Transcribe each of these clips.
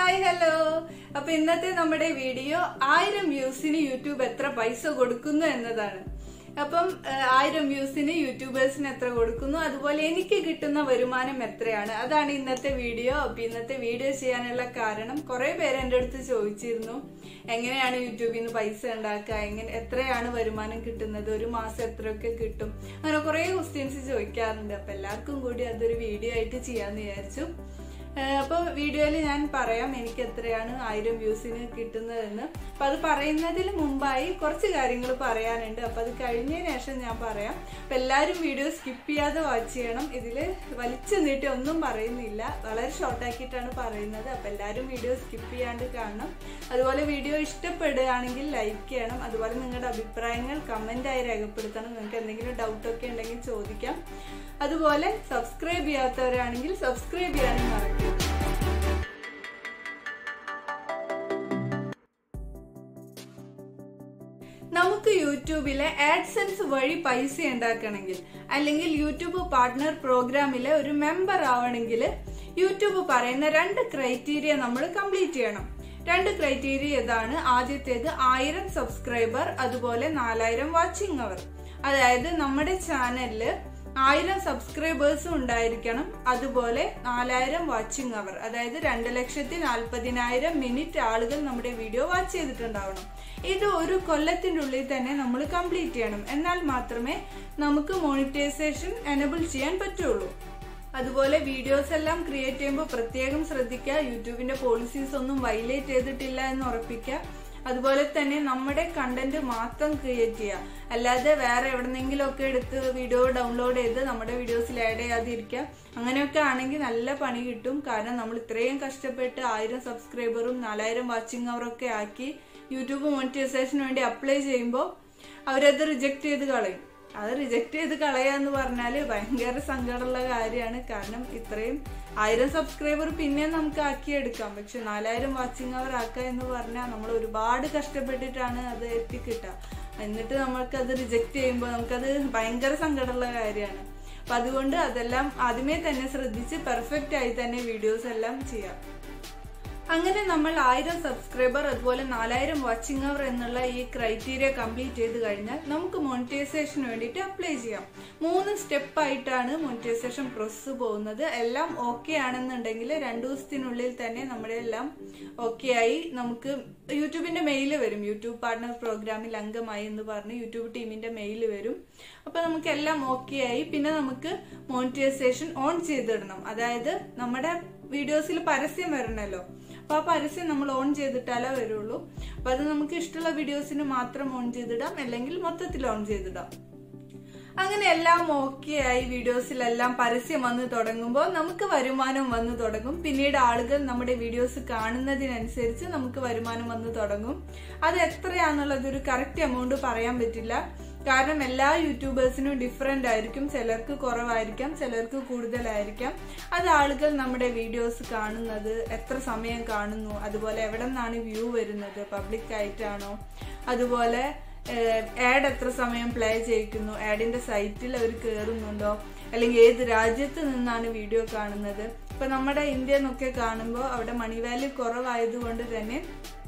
hi hello അപ്പൊ ഇന്നത്തെ നമ്മുടെ വീഡിയോ ആയിരം വ്യൂസിന് യൂട്യൂബ് എത്ര പൈസ കൊടുക്കുന്നു എന്നതാണ് അപ്പം ഏഹ്, ആയിരം വ്യൂസിന് യൂട്യൂബേഴ്സിന് എത്ര കൊടുക്കുന്നു അതുപോലെ എനിക്ക് കിട്ടുന്ന വരുമാനം എത്രയാണ് അതാണ് ഇന്നത്തെ വീഡിയോ അപ്പൊ ഇന്നത്തെ വീഡിയോ ചെയ്യാനുള്ള കാരണം കുറെ പേര് എൻ്റെ അടുത്ത് ചോദിച്ചിരുന്നു എങ്ങനെയാണ് യൂട്യൂബിൽ നിന്ന് പൈസ ഉണ്ടാക്കുക എങ്ങനെ എത്രയാണ് വരുമാനം കിട്ടുന്നത് ഒരു മാസം എത്രയൊക്കെ കിട്ടും അങ്ങനെ കുറെ ക്വസ്റ്റ്യൻസ് ചോദിക്കാറുണ്ട് അപ്പൊ എല്ലാവർക്കും കൂടി അതൊരു വീഡിയോ ആയിട്ട് ചെയ്യാന്ന് വിചാരിച്ചു ഏഹ് അപ്പൊ വീഡിയോയിൽ ഞാൻ പറയാം എനിക്ക് എത്രയാണ് ആയിരം വ്യൂസിന് കിട്ടുന്നതെന്ന് അപ്പൊ അത് പറയുന്നതിന് മുമ്പായി കുറച്ച് കാര്യങ്ങൾ പറയാനുണ്ട് അപ്പൊ അത് കഴിഞ്ഞതിന് ശേഷം ഞാൻ പറയാം അപ്പൊ എല്ലാവരും വീഡിയോ സ്കിപ്പ് ചെയ്യാതെ വാച്ച് ചെയ്യണം ഇതിൽ വലിച്ചു നീട്ടി ഒന്നും പറയുന്നില്ല വളരെ ഷോർട്ട് ആക്കിയിട്ടാണ് പറയുന്നത് അപ്പൊ എല്ലാവരും വീഡിയോ സ്കിപ്പ് ചെയ്യാണ്ട് കാണണം അതുപോലെ വീഡിയോ ഇഷ്ടപ്പെടുകയാണെങ്കിൽ ലൈക്ക് ചെയ്യണം അതുപോലെ നിങ്ങളുടെ അഭിപ്രായങ്ങൾ കമന്റ് ആയി രേഖപ്പെടുത്തണം നിങ്ങൾക്ക് എന്തെങ്കിലും ഡൗട്ട് ഒക്കെ ഉണ്ടെങ്കിൽ ചോദിക്കാം അതുപോലെ സബ്സ്ക്രൈബ് ചെയ്യാത്തവരാണെങ്കിൽ സബ്സ്ക്രൈബ് ചെയ്യാനും മറക്കരുത് നമുക്ക് യൂട്യൂബിലെ ആഡ്സെൻസ് വഴി പൈസ ഉണ്ടാക്കണമെങ്കിൽ അല്ലെങ്കിൽ യൂട്യൂബ് പാർട്ട്ണർ പ്രോഗ്രാമിലെ ഒരു മെമ്പർ ആവണമെങ്കിൽ യൂട്യൂബ് പറയുന്ന രണ്ട് ക്രൈറ്റീരിയ നമ്മൾ കംപ്ലീറ്റ് ചെയ്യണം രണ്ട് ക്രൈറ്റീരിയ ഇതാണ് ആദ്യത്തേത് ആയിരം സബ്സ്ക്രൈബർ അതുപോലെ നാലായിരം വാച്ചിങ് അവർ അതായത് നമ്മുടെ ചാനലില് ആയിരം സബ്സ്ക്രൈബേഴ്സും ഉണ്ടായിരിക്കണം അതുപോലെ നാലായിരം വാച്ചിങ് അവർ അതായത് രണ്ട് ലക്ഷത്തി നാൽപ്പതിനായിരം മിനിറ്റ് ആളുകൾ നമ്മുടെ വീഡിയോ വാച്ച് ചെയ്തിട്ടുണ്ടാവണം ഇത് ഒരു കൊല്ലത്തിന്റെ ഉള്ളിൽ തന്നെ നമ്മൾ കംപ്ലീറ്റ് ചെയ്യണം എന്നാൽ മാത്രമേ നമുക്ക് മോണിറ്റൈസേഷൻ എനബിൾ ചെയ്യാൻ പറ്റുള്ളൂ അതുപോലെ വീഡിയോസ് എല്ലാം ക്രിയേറ്റ് ചെയ്യുമ്പോൾ പ്രത്യേകം ശ്രദ്ധിക്കുക യൂട്യൂബിന്റെ പോളിസീസ് ഒന്നും വയലേറ്റ് ചെയ്തിട്ടില്ല എന്ന് ഉറപ്പിക്കുക അതുപോലെ തന്നെ നമ്മുടെ കണ്ടന്റ് മാത്രം ക്രിയേറ്റ് ചെയ്യുക അല്ലാതെ വേറെ എവിടെന്നെങ്കിലും ഒക്കെ എടുത്ത് വീഡിയോ ഡൗൺലോഡ് ചെയ്ത് നമ്മുടെ വീഡിയോസിൽ ആഡ് ചെയ്യാതിരിക്കുക അങ്ങനെയൊക്കെ ആണെങ്കിൽ നല്ല പണി കിട്ടും കാരണം നമ്മൾ ഇത്രയും കഷ്ടപ്പെട്ട് ആയിരം സബ്സ്ക്രൈബറും നാലായിരം വാച്ചിങ് അവറൊക്കെ ആക്കി യൂട്യൂബ് മോണിറ്റൈസേഷന് വേണ്ടി അപ്ലൈ ചെയ്യുമ്പോൾ അവരത് റിജക്ട് ചെയ്ത് കളയും അത് റിജക്ട് ചെയ്ത് കളയാന്ന് പറഞ്ഞാല് ഭയങ്കര സങ്കടമുള്ള കാര്യമാണ് കാരണം ഇത്രയും ആയിരം സബ്സ്ക്രൈബർ പിന്നെ നമുക്ക് ആക്കിയെടുക്കാം പക്ഷെ നാലായിരം വാച്ചിങ് അവർ ആക്കുക എന്ന് പറഞ്ഞാൽ നമ്മൾ ഒരുപാട് കഷ്ടപ്പെട്ടിട്ടാണ് അത് എത്തിക്കിട്ടുക എന്നിട്ട് നമ്മൾക്ക് അത് റിജക്ട് ചെയ്യുമ്പോൾ നമുക്കത് ഭയങ്കര സങ്കടമുള്ള കാര്യമാണ് അപ്പൊ അതുകൊണ്ട് അതെല്ലാം ആദ്യമേ തന്നെ ശ്രദ്ധിച്ച് പെർഫെക്റ്റ് ആയി തന്നെ വീഡിയോസ് എല്ലാം ചെയ്യാം അങ്ങനെ നമ്മൾ ആയിരം സബ്സ്ക്രൈബർ അതുപോലെ നാലായിരം വാച്ചിങ് അവർ എന്നുള്ള ഈ ക്രൈറ്റീരിയ കംപ്ലീറ്റ് ചെയ്ത് കഴിഞ്ഞാൽ നമുക്ക് മോണിറ്റൈസേഷന് വേണ്ടിയിട്ട് അപ്ലൈ ചെയ്യാം മൂന്ന് സ്റ്റെപ്പ് ആയിട്ടാണ് മോണിറ്റൈസേഷൻ പ്രോസസ്സ് പോകുന്നത് എല്ലാം ഓക്കെ ആണെന്നുണ്ടെങ്കിൽ രണ്ടു ദിവസത്തിനുള്ളിൽ തന്നെ നമ്മുടെ എല്ലാം ഓക്കെ ആയി നമുക്ക് യൂട്യൂബിന്റെ മെയിൽ വരും യൂട്യൂബ് പാർട്ണർ പ്രോഗ്രാമിൽ അംഗമായി എന്ന് പറഞ്ഞ് യൂട്യൂബ് ടീമിന്റെ മെയിൽ വരും അപ്പൊ നമുക്ക് എല്ലാം ഓക്കെ ആയി പിന്നെ നമുക്ക് മോണിറ്റൈസേഷൻ ഓൺ ചെയ്തിടണം അതായത് നമ്മുടെ വീഡിയോസിൽ പരസ്യം വരണല്ലോ അപ്പൊ ആ പരസ്യം നമ്മൾ ഓൺ ചെയ്തിട്ടാലേ വരുള്ളൂ അപ്പൊ അത് നമുക്ക് ഇഷ്ടമുള്ള വീഡിയോസിന് മാത്രം ഓൺ ചെയ്തിടാം അല്ലെങ്കിൽ മൊത്തത്തിൽ ഓൺ ചെയ്തിടാം അങ്ങനെ എല്ലാം ഓക്കെ ആയി വീഡിയോസിലെല്ലാം പരസ്യം വന്ന് തുടങ്ങുമ്പോൾ നമുക്ക് വരുമാനം വന്നു തുടങ്ങും പിന്നീട് ആളുകൾ നമ്മുടെ വീഡിയോസ് കാണുന്നതിനനുസരിച്ച് നമുക്ക് വരുമാനം വന്നു തുടങ്ങും അത് എത്രയാന്നുള്ളത് ഒരു കറക്റ്റ് എമൗണ്ട് പറയാൻ പറ്റില്ല കാരണം എല്ലാ യൂട്യൂബേഴ്സിനും ഡിഫറെന്റ് ആയിരിക്കും ചിലർക്ക് കുറവായിരിക്കാം ചിലർക്ക് കൂടുതലായിരിക്കാം അത് ആളുകൾ നമ്മുടെ വീഡിയോസ് കാണുന്നത് എത്ര സമയം കാണുന്നു അതുപോലെ എവിടെ നിന്നാണ് വ്യൂ വരുന്നത് പബ്ലിക് ആയിട്ടാണോ അതുപോലെ ആഡ് എത്ര സമയം പ്ലേ ചെയ്യിക്കുന്നു ആഡിന്റെ സൈറ്റിൽ അവർ കയറുന്നുണ്ടോ അല്ലെങ്കിൽ ഏത് രാജ്യത്ത് നിന്നാണ് വീഡിയോ കാണുന്നത് ഇപ്പൊ നമ്മുടെ ഇന്ത്യ എന്നൊക്കെ കാണുമ്പോൾ അവിടെ മണി വാല്യൂ കുറവായതുകൊണ്ട് തന്നെ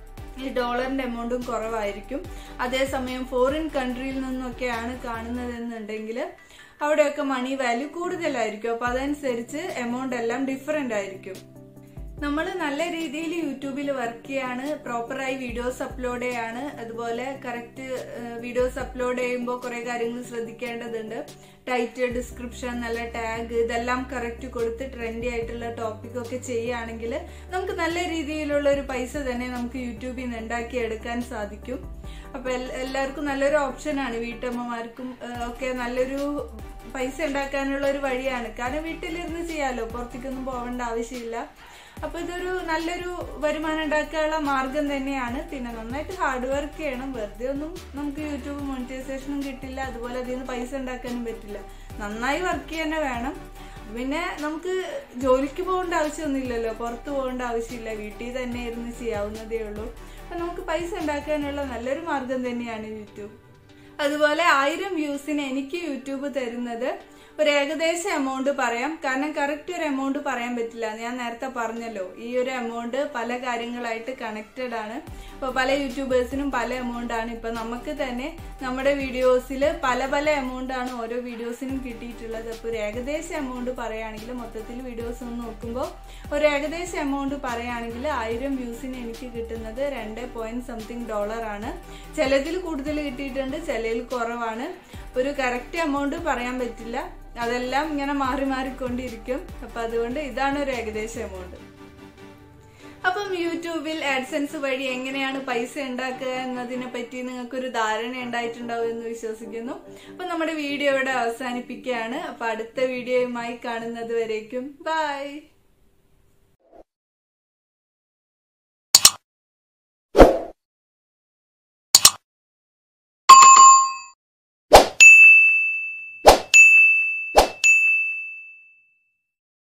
ഈ ഡോളറിന്റെ എമൗണ്ടും കുറവായിരിക്കും അതേസമയം ഫോറിൻ കൺട്രിയിൽ നിന്നൊക്കെയാണ് കാണുന്നതെന്നുണ്ടെങ്കിൽ അവിടെയൊക്കെ മണി വാല്യൂ കൂടുതലായിരിക്കും അപ്പൊ അതനുസരിച്ച് എമൗണ്ട് എല്ലാം ഡിഫറെന്റ് ആയിരിക്കും നമ്മൾ നല്ല രീതിയിൽ യൂട്യൂബിൽ വർക്ക് ചെയ്യാണ് പ്രോപ്പറായി വീഡിയോസ് അപ്ലോഡ് ചെയ്യാണ് അതുപോലെ കറക്റ്റ് വീഡിയോസ് അപ്ലോഡ് ചെയ്യുമ്പോൾ കുറെ കാര്യങ്ങൾ ശ്രദ്ധിക്കേണ്ടതുണ്ട് ടൈറ്റിൽ ഡിസ്ക്രിപ്ഷൻ നല്ല ടാഗ് ഇതെല്ലാം കറക്റ്റ് കൊടുത്ത് ട്രെൻഡി ആയിട്ടുള്ള ടോപ്പിക് ഒക്കെ ചെയ്യുകയാണെങ്കിൽ നമുക്ക് നല്ല രീതിയിലുള്ള ഒരു പൈസ തന്നെ നമുക്ക് യൂട്യൂബിൽ നിന്ന് ഉണ്ടാക്കി എടുക്കാൻ സാധിക്കും അപ്പൊ എൽ- എല്ലാവർക്കും നല്ലൊരു ഓപ്ഷനാണ് വീട്ടമ്മമാർക്കും ഏഹ്, ഒക്കെ നല്ലൊരു പൈസ ഉണ്ടാക്കാനുള്ള ഒരു വഴിയാണ് കാരണം വീട്ടിലിരുന്ന് ചെയ്യാലോ പുറത്തേക്കൊന്നും പോകേണ്ട ആവശ്യമില്ല അപ്പൊ ഇതൊരു നല്ലൊരു വരുമാനം ഉണ്ടാക്കാനുള്ള മാർഗം തന്നെയാണ് പിന്നെ നന്നായിട്ട് ഹാർഡ് വർക്ക് ചെയ്യണം വെറുതെ ഒന്നും നമുക്ക് യൂട്യൂബ് മോണിറ്റൈസേഷനും കിട്ടില്ല അതുപോലെ അതിൽ നിന്ന് പൈസ ഉണ്ടാക്കാനും പറ്റില്ല നന്നായി വർക്ക് തന്നെ വേണം പിന്നെ നമുക്ക് ജോലിക്ക് പോകേണ്ട ആവശ്യമൊന്നുമില്ലല്ലോ പുറത്ത് പോകേണ്ട ആവശ്യമില്ല വീട്ടിൽ തന്നെ ഇരുന്ന് ചെയ്യാവുന്നതേ ഉള്ളൂ അപ്പൊ നമുക്ക് പൈസ ഉണ്ടാക്കാനുള്ള നല്ലൊരു മാർഗം തന്നെയാണ് യൂട്യൂബ് അതുപോലെ ആയിരം വ്യൂസിന് എനിക്ക് യൂട്യൂബ് തരുന്നത് ഒരു ഏകദേശ എമൗണ്ട് പറയാം കാരണം കറക്റ്റ് ഒരു എമൗണ്ട് പറയാൻ പറ്റില്ല ഞാൻ നേരത്തെ പറഞ്ഞല്ലോ ഈ ഒരു എമൗണ്ട് പല കാര്യങ്ങളായിട്ട് കണക്റ്റഡ് ആണ് അപ്പോൾ പല യൂട്യൂബേഴ്സിനും പല എമൗണ്ട് ആണ് ഇപ്പൊ നമുക്ക് തന്നെ നമ്മുടെ വീഡിയോസിൽ പല പല എമൗണ്ട് ആണ് ഓരോ വീഡിയോസിനും കിട്ടിയിട്ടുള്ളത് അപ്പോൾ ഒരു ഏകദേശ എമൗണ്ട് പറയുകയാണെങ്കിൽ മൊത്തത്തിൽ വീഡിയോസ് ഒന്ന് നോക്കുമ്പോൾ ഒരു ഏകദേശ എമൗണ്ട് പറയുകയാണെങ്കിൽ ആയിരം വ്യൂസിന് എനിക്ക് കിട്ടുന്നത് രണ്ട് പോയിന്റ് സംതിങ് ഡോളർ ആണ് ചിലതിൽ കൂടുതൽ കിട്ടിയിട്ടുണ്ട് ചിലതിൽ കുറവാണ് ഒരു കറക്റ്റ് എമൗണ്ട് പറയാൻ പറ്റില്ല അതെല്ലാം ഇങ്ങനെ മാറി മാറിക്കൊണ്ടിരിക്കും അപ്പൊ അതുകൊണ്ട് ഇതാണ് ഒരു ഏകദേശ എമൗണ്ട് അപ്പം യൂട്യൂബിൽ ആഡ്സെൻസ് വഴി എങ്ങനെയാണ് പൈസ ഉണ്ടാക്കുക എന്നതിനെ പറ്റി നിങ്ങൾക്കൊരു ധാരണ ഉണ്ടായിട്ടുണ്ടാവും എന്ന് വിശ്വസിക്കുന്നു അപ്പൊ നമ്മുടെ വീഡിയോ ഇവിടെ അവസാനിപ്പിക്കുകയാണ് അപ്പൊ അടുത്ത വീഡിയോയുമായി കാണുന്നത് വരേക്കും ബൈ